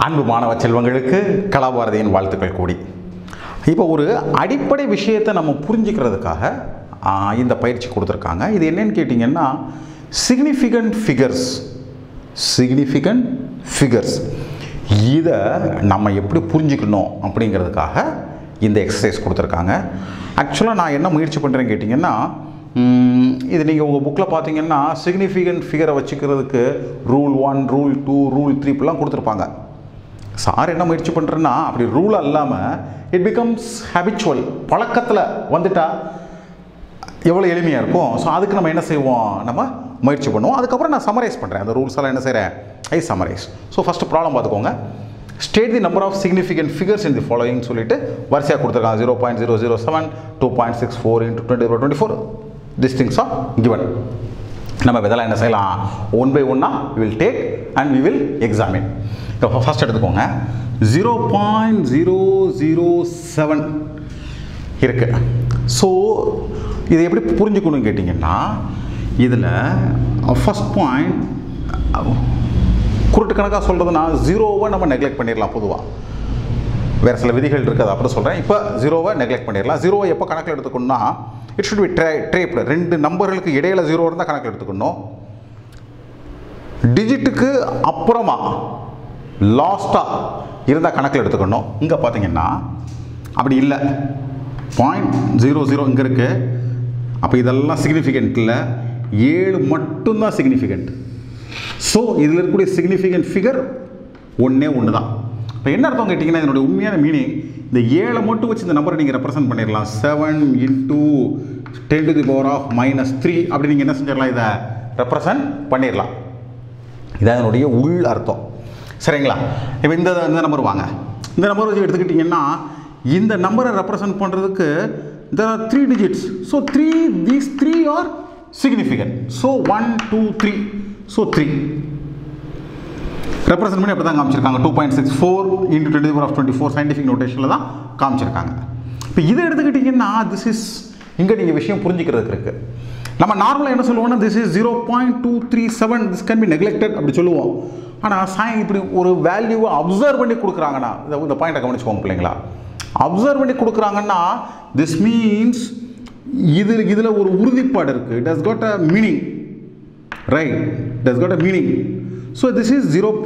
அன்பு மாணவ செல்வங்களுக்கு கலாபாரதியின் வாழ்த்துக்கள் கூடி இப்போ ஒரு அடிப்படை விஷயத்தை நம்ம புரிஞ்சுக்கிறதுக்காக ஆ, இந்த பயிற்சி கொடுத்துருக்காங்க இது என்னன்னு கேட்டிங்கன்னா சிக்னிஃபிகண்ட் ஃபிகர்ஸ் சிக்னிஃபிகண்ட் ஃபிகர்ஸ் இதை நம்ம எப்படி புரிஞ்சுக்கணும் அப்படிங்கிறதுக்காக இந்த எக்ஸசைஸ் கொடுத்துருக்காங்க ஆக்சுவலாக நான் என்ன முயற்சி பண்ணுறேன்னு கேட்டிங்கன்னா ம், இது நீங்கள் உங்கள் புக்கில் பார்த்தீங்கன்னா சிக்னிஃபிகண்ட் ஃபிகரை வச்சுக்கிறதுக்கு rule one rule two rule three இப்படிலாம் கொடுத்துருப்பாங்க சார் என்ன முயற்சி பண்ணுறேன்னா அப்படி ரூல் இல்லாமல் இட் பிகம்ஸ் ஹேபிச்சுவல் பழக்கத்தில் வந்துட்டா எவ்வளோ எளிமையாக இருக்கும் ஸோ அதுக்கு நம்ம என்ன செய்வோம் நம்ம முயற்சி பண்ணுவோம் அதுக்கப்புறம் நான் சமரைஸ் பண்ணுறேன் அந்த ரூல்ஸ் எல்லாம் என்ன செய்கிறேன் I summarise so first problem பார்த்துக்கோங்க state the number of significant figures in the following சொல்லிட்டு வரிசையாக கொடுத்துருக்காங்க zero point zero zero seven two point six four into twenty four twenty four this things are given நம்ம இதெல்லாம் என்ன செய்யலாம் one by ஒன்னா will take and we will examine இப்போ first எடுத்துக்கோங்க zero point zero zero seven இருக்கு so இதை எப்படி புரிஞ்சுக்கணும்னு கேட்டிங்கன்னா இதில் ஃபஸ்ட் பாயிண்ட் குருட்டு கணக்காக சொல்கிறதுனா ஜீரோவை நம்ம நெக்லெக்ட் பண்ணிடலாம் பொதுவாக வேறு சில விதிகள் இருக்குது அதை அப்புறம் சொல்கிறேன் இப்போ ஜீரோவை நெக்லெக்ட் பண்ணிடலாம் ஜீரோவை எப்போ கணக்கில் எடுத்துக்கணும்னா இட் ஷுட் பி ட்ரே ட்ரேப்டு ரெண்டு நம்பர்களுக்கு இடையில ஜீரோ இருந்தால் கணக்கில் எடுத்துக்கணும் டிஜிட்டுக்கு அப்புறமா லாஸ்ட்டாக இருந்தால் கணக்கில் எடுத்துக்கணும் இங்கே பார்த்தீங்கன்னா அப்படி இல்லை பாயிண்ட் ஜீரோ ஜீரோ இங்கே இருக்குது அப்போ இதெல்லாம் சிக்னிஃபிகண்ட் இல்லை ஏழு மட்டும்தான் சிக்னிஃபிகண்ட் ஸோ இதில் இருக்கக்கூடிய சிக்னிஃபிகண்ட் ஃபிகர் ஒன்றே ஒன்று தான் இப்போ என்ன அர்த்தம் கேட்டிங்கன்னா இதனுடைய உண்மையான மீனிங் இந்த ஏழை மட்டும் வச்சு இந்த நம்பரை நீங்கள் ரெப்ரசென்ட் பண்ணிடலாம் seven into ten to the power of minus three அப்படி நீங்கள் என்ன செஞ்சிடலாம் இதை ரெப்ரசன்ட் பண்ணிடலாம் இதான் இதனுடைய உள் அர்த்தம் சரிங்களா இப்போ இந்த இந்த நம்பர் வாங்க இந்த நம்பர் வச்சு எடுத்துக்கிட்டிங்கன்னா இந்த நம்பரை ரெப்ரசன்ட் பண்ணுறதுக்கு there are three digits so three these three are significant so one two three so three represent பண்ணி அப்படி தான் காமிச்சிருக்காங்க two point six four into twenty four of twenty four scientific நோட்டேஷனில் தான் காமிச்சிருக்காங்க இப்போ இதை எடுத்துக்கிட்டிங்கன்னா திஸ் இஸ் இங்கே நீங்கள் விஷயம் புரிஞ்சுக்கிறதுக்கு இருக்குது நம்ம நார்மலாக என்ன சொல்லுவோம்னா this is zero point two three seven this can be neglected அப்படி சொல்லுவோம் ஆனால் சாய் இப்படி ஒரு வேல்யூவை அப்சர்வ் பண்ணி கொடுக்குறாங்கன்னா இந்த இந்த பாயிண்ட்டை கவனிச்சுக்கோங்க பிள்ளைங்களா அப்சர்வ் பண்ணி கொடுக்குறாங்கன்னா திஸ் மீன்ஸ் இது இதில் ஒரு உறுதிப்பாடு இருக்குது it has got a meaning right it has got a meaning so this is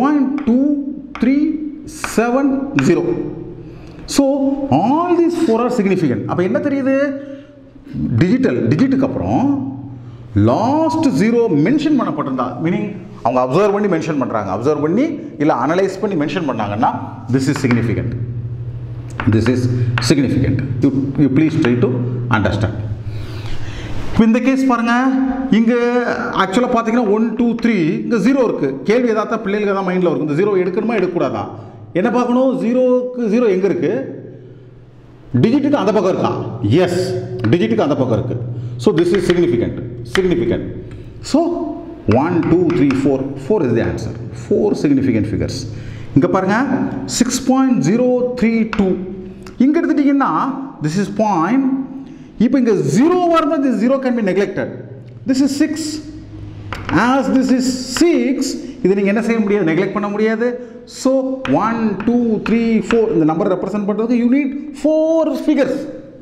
0.2370 so all these four are significant அப்போ என்ன தெரியுது டிஜிட்டல் டிஜிட்டுக்கு அப்புறம் லாஸ்ட் ஜீரோ மென்ஷன் பண்ணப்பட்டிருந்தா மீனிங் அவங்க அப்சர்வ் பண்ணி மென்ஷன் பண்ணுறாங்க அப்சர்வ் பண்ணி இல்லை அனலைஸ் பண்ணி மென்ஷன் பண்ணாங்கன்னா this is significant this is significant you you please try to understand இப்போ இந்த கேஸ் பாருங்க இங்கே ஆக்சுவலாக பார்த்தீங்கன்னா ஒன் டூ த்ரீ இங்கே ஜீரோ இருக்குது கேள்வி ஏதாவது பிள்ளைகளுக்கு தான் மைண்டில் இருக்கும் இந்த ஜீரோ எடுக்கணுமா எடுக்கக்கூடாதா என்ன பார்க்கணும் ஜீரோக்கு ஜீரோ எங்கே இருக்குது டிஜிட்டுக்கு அந்த பக்கம் இருக்கா எஸ் டிஜிட்டுக்கு அந்த பக்கம் இருக்குது so this is significant significant so one two three four four is the answer four significant figures இங்கே பாருங்கள் six point zero three two இங்கே எடுத்துட்டிங்கன்னா திஸ் இஸ் பாயிண்ட் இப்போ இங்கே ஜீரோவாக இருந்தால் this zero can be neglected this is six as this is six இது நீங்கள் என்ன செய்ய முடியாது நெக்லெக்ட் பண்ண முடியாது so one two three four இந்த நம்பர் ரெப்ரசென்ட் பண்ணுறதுக்கு you need four figures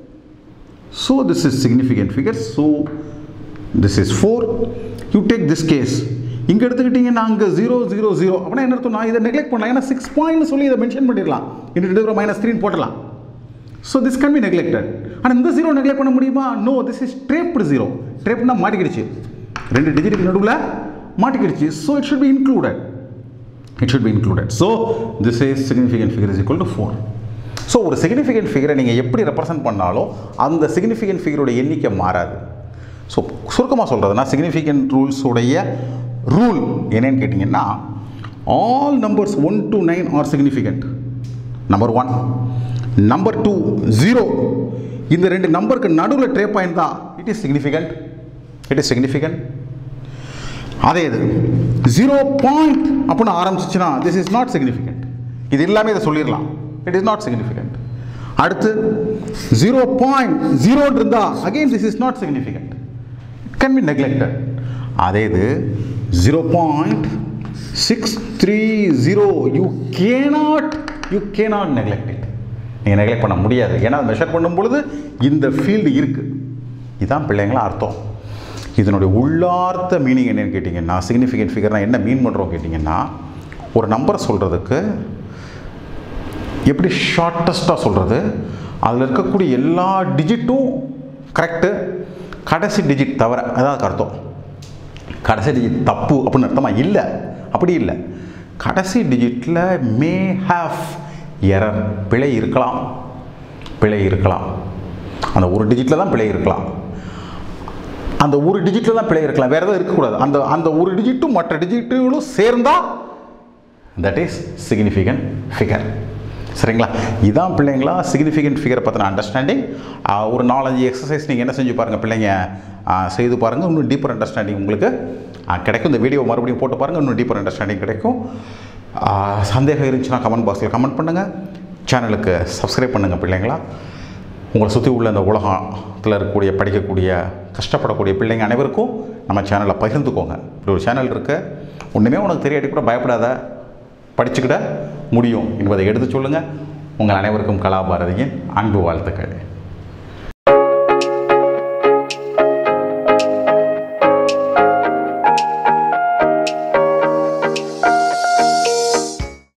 so this is significant figures so this is four you take this case இங்கே எடுத்துக்கிட்டிங்கன்னா அங்கே ஜீரோ ஜீரோ ஜீரோ அப்படின்னா என்ன அர்த்தம் நான் இதை நெக்லெக்ட் பண்ணலாம் ஏன்னா சிக்ஸ் பாயிண்ட் சொல்லி இதை மென்ஷன் பண்ணிடலாம் இன்ட்டு மைனஸ் த்ரீன்னு போட்டலாம் so this can be neglected ஆனால் இந்த ஜீரோ நெக்லெக்ட் பண்ண முடியுமா no this is trapped zero ட்ரேப்னா மாட்டிக்கிடுச்சு ரெண்டு டிஜிட்டுக்கு நடுவில் மாட்டிக்கிடுச்சு so it should be included it should be included so this is significant figure is equal to four so ஒரு சிக்னிஃபிகண்ட் ஃபிகரை நீங்கள் எப்படி ரெப்ரசென்ட் பண்ணாலும் அந்த சிக்னிஃபிகண்ட் ஃபிகரோட எண்ணிக்கை மாறாது ஸோ சுருக்கமாக சொல்கிறதுனா சிக்னிஃபிகண்ட் ரூல்ஸுடைய ரூல் என்னன்னு கேட்டிங்கன்னா all numbers one to nine are significant number one number two zero இந்த ரெண்டு நம்பருக்கு நடுவில் ட்ரே பாயிண்ட் தான் it is significant it is significant அதே இது ஜீரோ பாயிண்ட் அப்படின்னு ஆரம்பிச்சிச்சுன்னா திஸ் இஸ் நாட் சிக்னிஃபிகண்ட் இது எல்லாமே இதை சொல்லிடலாம் இட் இஸ் நாட் சிக்னிஃபிகண்ட் அடுத்து ஜீரோ பாயிண்ட் ஜீரோன்னு இருந்தால் again this is not significant it can be neglected அதே இது zero point six three zero you cannot you cannot neglect it நீங்கள் நெக்லெக்ட் பண்ண முடியாது ஏன்னா மெஷர் பண்ணும் பொழுது இந்த ஃபீல்டு இருக்குது இதுதான் பிள்ளைங்களா அர்த்தம் இதனுடைய உள்ளார்த்த மீனிங் என்னன்னு கேட்டிங்கன்னா சிக்னிஃபிகண்ட் ஃபிகர்னா என்ன மீன் பண்ணுறோம் கேட்டிங்கன்னா ஒரு நம்பர் சொல்கிறதுக்கு எப்படி ஷார்ட்டஸ்ட்டாக சொல்கிறது அதில் இருக்கக்கூடிய எல்லா டிஜிட்டும் கரெக்டு கடைசி டிஜிட் தவிர அதான் அதுக்கு அர்த்தம் கடைசி டிஜிட் தப்பு அப்படின்னு அர்த்தமா இல்லை அப்படி இல்லை கடைசி டிஜிட்டில் மே ஹாவ் எரர் பிழை இருக்கலாம் பிழை இருக்கலாம் அந்த ஒரு டிஜிட்டில் தான் பிழை இருக்கலாம் அந்த ஒரு டிஜிட்டில் தான் பிழை இருக்கலாம் வேறு எதுவும் இருக்கக்கூடாது அந்த அந்த ஒரு டிஜிட்டும் மற்ற டிஜிட்டுகளும் சேர்ந்தால் தட் இஸ் சிக்னிஃபிகண்ட் ஃபிகர் சரிங்களா இதான் பிள்ளைங்களா சிக்னிஃபிகண்ட் ஃபிகரை பற்றின அண்டர்ஸ்டாண்டிங் ஒரு நாலஞ்சு எக்ஸசைஸ் நீங்கள் என்ன செஞ்சு பாருங்கள் பிள்ளைங்க ஆ, செய்து பாருங்கள் இன்னும் டீப்பர் அண்டர்ஸ்டாண்டிங் உங்களுக்கு ஆ, கிடைக்கும் இந்த வீடியோ மறுபடியும் போட்டு பாருங்கள் இன்னும் டீப்பர் அண்டர்ஸ்டாண்டிங் கிடைக்கும் ஆ, சந்தேகம் இருந்துச்சுன்னா கமெண்ட் பாக்ஸில் கமெண்ட் பண்ணுங்கள் சேனலுக்கு சப்ஸ்கிரைப் பண்ணுங்கள் பிள்ளைங்களா உங்களை சுற்றி உள்ள இந்த உலகத்தில் இருக்கக்கூடிய படிக்கக்கூடிய கஷ்டப்படக்கூடிய பிள்ளைங்க அனைவருக்கும் நம்ம சேனலை பகிர்ந்துக்கோங்க இப்படி ஒரு சேனல் இருக்குது ஒன்றுமே உனக்கு தெரியாட்டி கூட பயப்படாத படிச்சுக்கிட முடியும் என்பதை எடுத்து சொல்லுங்கள் உங்கள் அனைவருக்கும் கலாபாரதியின் அன்பு வாழ்த்துக்கள்